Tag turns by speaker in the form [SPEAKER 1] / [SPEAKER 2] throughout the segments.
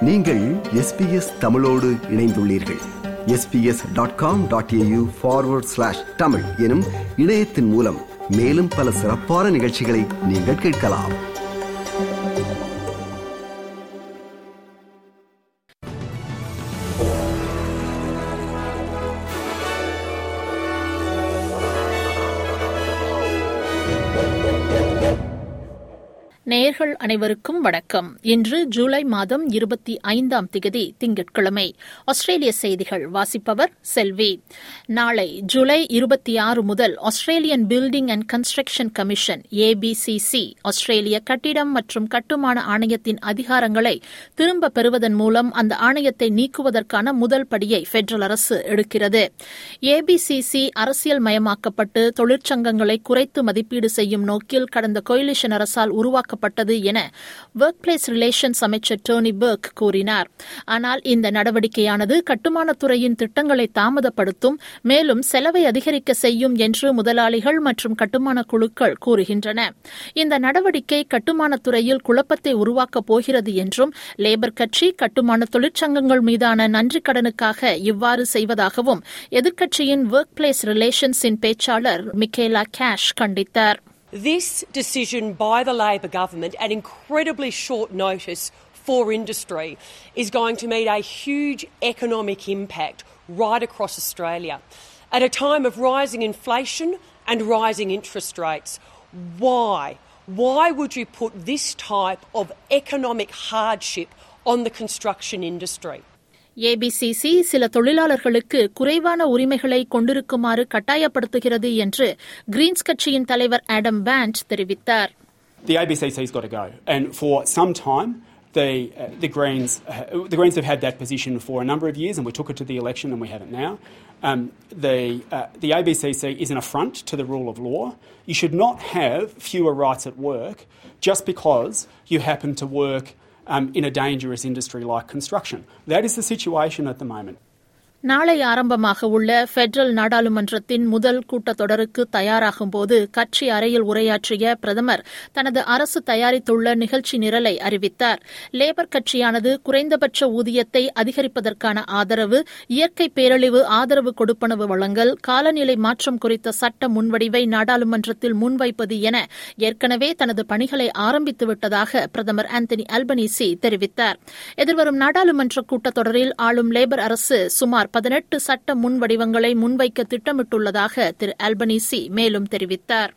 [SPEAKER 1] நீங்கள் எஸ்பிஎஸ் தமிழோடு இணைந்துள்ளீர்கள் SBS dot com dot AU forward slash Tamil எனும் இணையத்தின் மூலம் மேலும் பல சிறப்பான நிகழ்ச்சிகளை நீங்கள் கேட்கலாம்
[SPEAKER 2] நேயர்கள் அனைவருக்கும் வணக்கம் இன்று ஜூலை மாதம் இருபத்தி ஐந்தாம் திகதி திங்கட்கிழமை ஆஸ்திரேலிய செய்திகள் வாசிப்பவர் செல்வி நாளை ஜூலை இருபத்தி ஆறு முதல் Australian Building and Construction Commission ABCC ஆஸ்திரேலிய கட்டிடம் மற்றும் கட்டுமான ஆணையத்தின் அதிகாரங்களை திரும்பப் பெறுவதன் மூலம் அந்த ஆணையத்தை நீக்குவதற்கான முதல் படியை பெடரல் அரசு எடுக்கிறது ஏபிசிசி அரசியல் மயமாக்கப்பட்டு தொழிற்சங்கங்களை குறைத்து மதிப்பீடு செய்யும் நோக்கில் கடந்த கொயிலிஷன் அரசால் உருவாக்க உருவாக்கப்பட்டது என ஒர்க் பிளேஸ் ரிலேஷன்ஸ் அமைச்சர் டோனி பர்க் கூறினார் ஆனால் இந்த நடவடிக்கையானது கட்டுமானத்துறையின் திட்டங்களை தாமதப்படுத்தும் மேலும் செலவை அதிகரிக்க செய்யும் என்று முதலாளிகள் மற்றும் கட்டுமான குழுக்கள் கூறுகின்றன இந்த நடவடிக்கை கட்டுமானத்துறையில் குழப்பத்தை உருவாக்கப் போகிறது என்றும் லேபர் கட்சி கட்டுமான தொழிற்சங்கங்கள் மீதான நன்றி கடனுக்காக இவ்வாறு செய்வதாகவும் எதிர்க்கட்சியின் ஒர்க் பிளேஸ் ரிலேஷன்ஸின் பேச்சாளர் மிக்கேலா கேஷ் கண்டித்தார்
[SPEAKER 3] This decision by the Labor government at incredibly short notice for industry is going to mean a huge economic impact right across Australia. At a time of rising inflation and rising interest rates, why? Why would you put this type of economic hardship on the construction industry?
[SPEAKER 2] ABCC சில தொழிலாளர்களுக்கு குறைவான உரிமைகளை கொண்டிருக்குமாறு கட்டாயப்படுத்துகிறது என்று Greens கட்சியின் தலைவர் Adam Bandt தெரிவித்தார்
[SPEAKER 4] The ABCC's got to go, and for some time, the uh, the Greens uh, the Greens have had that position for a number of years, and we took it to the election, and we have it now. Um, the uh, the ABCC is an affront to the rule of law. You should not have fewer rights at work just because you happen to work um, in a dangerous industry like construction. That is the situation at the moment.
[SPEAKER 2] நாளை ஆரம்பமாக உள்ள federal நாடாளுமன்றத்தின் முதல் கூட்டத்தொடருக்கு தயாராகும்போது கட்சி அறையில் உரையாற்றிய பிரதமர் தனது அரசு தயாரித்துள்ள நிகழ்ச்சி நிரலை அறிவித்தார் லேபர் கட்சியானது குறைந்தபட்ச ஊதியத்தை அதிகரிப்பதற்கான ஆதரவு இயற்கை பேரழிவு ஆதரவு கொடுப்பனவு வழங்கல் காலநிலை மாற்றம் குறித்த சட்ட முன்வடிவை நாடாளுமன்றத்தில் முன்வைப்பது என ஏற்கனவே தனது பணிகளை ஆரம்பித்துவிட்டதாக பிரதமர் ஆந்தனி அல்பனீசி தெரிவித்தார் எதிர்வரும் நாடாளுமன்ற கூட்டத்தொடரில் ஆளும் லேபர் அரசு சுமார் பதினெட்டு சட்ட முன்வடிவங்களை முன்வைக்க திட்டமிட்டுள்ளதாக திரு அல்பனீசி மேலும் தெரிவித்தார்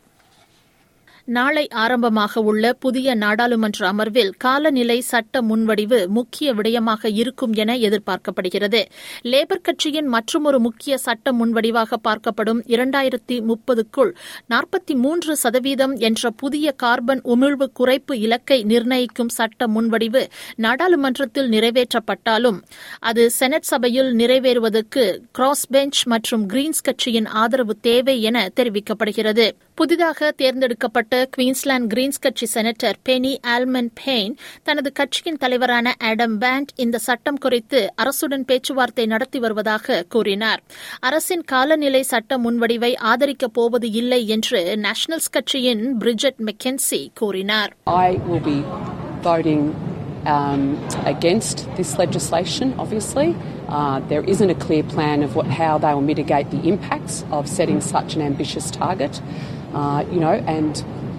[SPEAKER 2] நாளை ஆரம்பமாக உள்ள புதிய நாடாளுமன்ற அமர்வில் காலநிலை சட்ட முன்வடிவு முக்கிய விடயமாக இருக்கும் என எதிர்பார்க்கப்படுகிறது லேபர் கட்சியின் மற்றொரு முக்கிய சட்ட முன்வடிவாக பார்க்கப்படும் இரண்டாயிரத்தி முப்பதுக்குள் நாற்பத்தி மூன்று சதவீதம் என்ற புதிய கார்பன் உமிழ்வு குறைப்பு இலக்கை நிர்ணயிக்கும் சட்ட முன்வடிவு நாடாளுமன்றத்தில் நிறைவேற்றப்பட்டாலும் அது செனட் சபையில் நிறைவேறுவதற்கு கிராஸ் பெஞ்ச் மற்றும் கிரீன்ஸ் கட்சியின் ஆதரவு தேவை என தெரிவிக்கப்படுகிறது புதிதாக தேர்ந்தெடுக்கப்பட்ட குவீன்ஸ்லாந்து கிரீன்ஸ் கட்சி செனட்டர் பெனி ஆல்மன் பெயின் தனது கட்சியின் தலைவரான ஆடம் பேண்ட் இந்த சட்டம் குறித்து அரசுடன் பேச்சுவார்த்தை நடத்தி வருவதாக கூறினார் அரசின் காலநிலை சட்ட முன்வடிவை ஆதரிக்கப் போவது இல்லை என்று நேஷனல்ஸ் கட்சியின் பிரிஜெட் மெக்கென்சி கூறினார்
[SPEAKER 5] I will be voting um, against this legislation, obviously. Uh, there isn't a clear plan of what, how they will mitigate the impacts of setting such an ambitious target. Uh, you know, and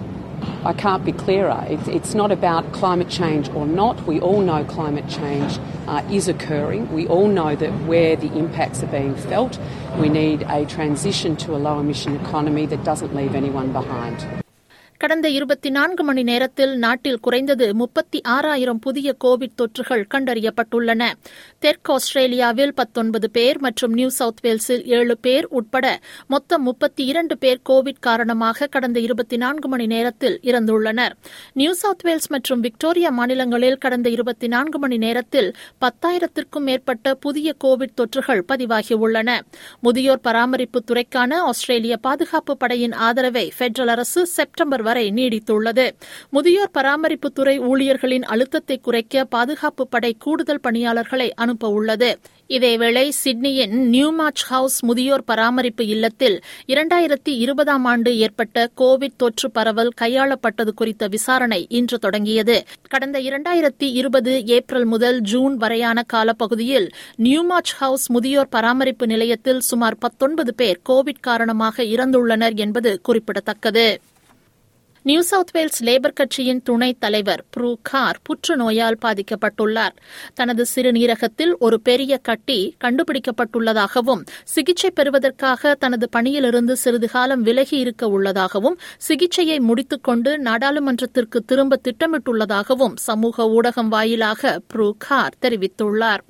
[SPEAKER 5] I can't be clearer. It's, it's not about climate change or not. We all know climate change uh, is occurring. We all know that where the impacts are being felt, we need a transition to a low emission economy that doesn't leave anyone behind.
[SPEAKER 2] கடந்த இருபத்தி நான்கு மணி நேரத்தில் நாட்டில் குறைந்தது முப்பத்தி ஆறாயிரம் புதிய கோவிட் தொற்றுகள் கண்டறியப்பட்டுள்ளன தெற்கு ஆஸ்திரேலியாவில் பத்தொன்பது பேர் மற்றும் நியூ சவுத் வேல்ஸில் ஏழு பேர் உட்பட மொத்தம் முப்பத்தி இரண்டு பேர் கோவிட் காரணமாக கடந்த இருபத்தி நான்கு மணி நேரத்தில் இறந்துள்ளனர் நியூ சவுத் வேல்ஸ் மற்றும் விக்டோரியா மாநிலங்களில் கடந்த இருபத்தி நான்கு மணி நேரத்தில் பத்தாயிரத்திற்கும் மேற்பட்ட புதிய கோவிட் தொற்றுகள் பதிவாகியுள்ளன முதியோர் பராமரிப்பு துறைக்கான ஆஸ்திரேலிய பாதுகாப்பு படையின் ஆதரவை பெடரல் அரசு செப்டம்பர் வரை நீடித்துள்ளது முதியோர் பராமரிப்புத்துறை ஊழியர்களின் அழுத்தத்தை குறைக்க பாதுகாப்பு படை கூடுதல் பணியாளர்களை அனுப்ப உள்ளது இதேவேளை சிட்னியின் நியூமார்ச் ஹவுஸ் முதியோர் பராமரிப்பு இல்லத்தில் இரண்டாயிரத்தி இருபதாம் ஆண்டு ஏற்பட்ட கோவிட் தொற்று பரவல் கையாளப்பட்டது குறித்த விசாரணை இன்று தொடங்கியது கடந்த இரண்டாயிரத்தி இருபது ஏப்ரல் முதல் ஜூன் வரையான காலப்பகுதியில் நியூமார்ச் ஹவுஸ் முதியோர் பராமரிப்பு நிலையத்தில் சுமார் பத்தொன்பது பேர் கோவிட் காரணமாக இறந்துள்ளனர் என்பது குறிப்பிடத்தக்கது நியூ சவுத் வேல்ஸ் லேபர் கட்சியின் துணைத் தலைவர் ப்ரூ கார் புற்றுநோயால் பாதிக்கப்பட்டுள்ளார் தனது சிறுநீரகத்தில் ஒரு பெரிய கட்டி கண்டுபிடிக்கப்பட்டுள்ளதாகவும் சிகிச்சை பெறுவதற்காக தனது பணியிலிருந்து சிறிது காலம் விலகி இருக்க உள்ளதாகவும் சிகிச்சையை முடித்துக்கொண்டு நாடாளுமன்றத்திற்கு திரும்ப திட்டமிட்டுள்ளதாகவும் சமூக ஊடகம் வாயிலாக ப்ரூ கார் தெரிவித்துள்ளார்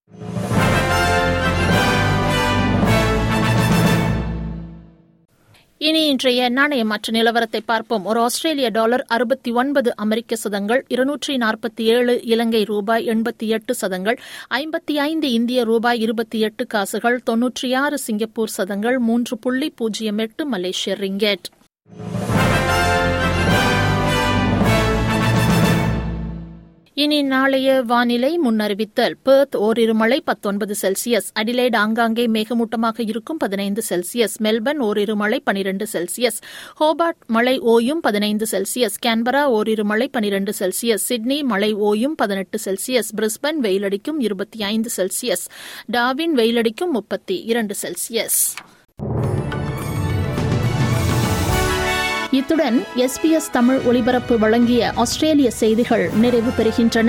[SPEAKER 2] இனி இன்றைய நாணய மாற்று நிலவரத்தை பார்ப்போம் ஒரு ஆஸ்திரேலிய டாலர் அறுபத்தி ஒன்பது அமெரிக்க சதங்கள் இருநூற்றி நாற்பத்தி ஏழு இலங்கை ரூபாய் எண்பத்தி எட்டு சதங்கள் ஐம்பத்தி ஐந்து இந்திய ரூபாய் இருபத்தி எட்டு காசுகள் தொன்னூற்றி ஆறு சிங்கப்பூர் சதங்கள் மூன்று புள்ளி பூஜ்ஜியம் எட்டு மலேசிய ரிங்கெட் இனி நாளைய வானிலை முன்னறிவித்தல் பெர்த் ஓரிரு மழை பத்தொன்பது செல்சியஸ் அடிலைட் ஆங்காங்கே மேகமூட்டமாக இருக்கும் பதினைந்து செல்சியஸ் மெல்பர்ன் ஓரிரு மழை பனிரெண்டு செல்சியஸ் ஹோபார்ட் மழை ஓயும் பதினைந்து செல்சியஸ் கேன்பரா ஓரிரு மழை பனிரெண்டு செல்சியஸ் சிட்னி மழை ஓயும் பதினெட்டு செல்சியஸ் பிரிஸ்பன் வெயிலடிக்கும் இருபத்தி ஐந்து செல்சியஸ் டாவின் வெயிலடிக்கும் முப்பத்தி இரண்டு செல்சியஸ் இத்துடன் எஸ்பிஎஸ் தமிழ் ஒலிபரப்பு வழங்கிய ஆஸ்திரேலிய செய்திகள் நிறைவு பெறுகின்றன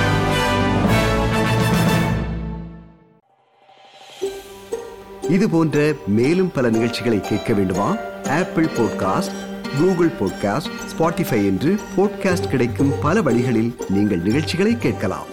[SPEAKER 1] இது போன்ற மேலும் பல நிகழ்ச்சிகளை கேட்க வேண்டுமா Apple podcast Google podcast Spotify என்று பாட்காஸ்ட் கிடைக்கும் பல வழிகளில் நீங்கள் நிகழ்ச்சிகளை கேட்கலாம்